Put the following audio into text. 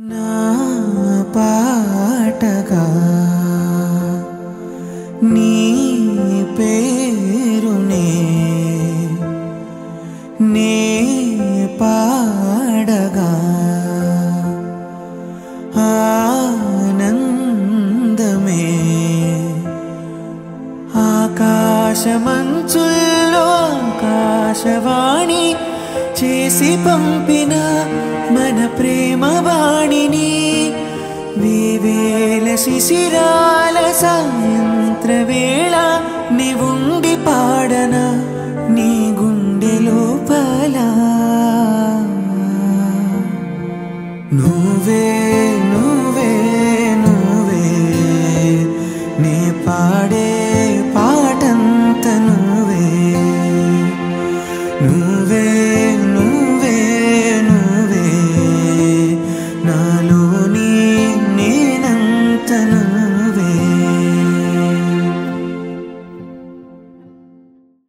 నా పాటగా నీ పేరునే నే పాడగా ఆనందమే ఆకాశమంచుల్లో ఆకాశవాణి చేసి పంపిన మన ప్రేమ వాణిని వేవేల శిశిరాల సాయంత్ర వేళ నీవుండి పాడన నీ గుండె లోపల నువ్వే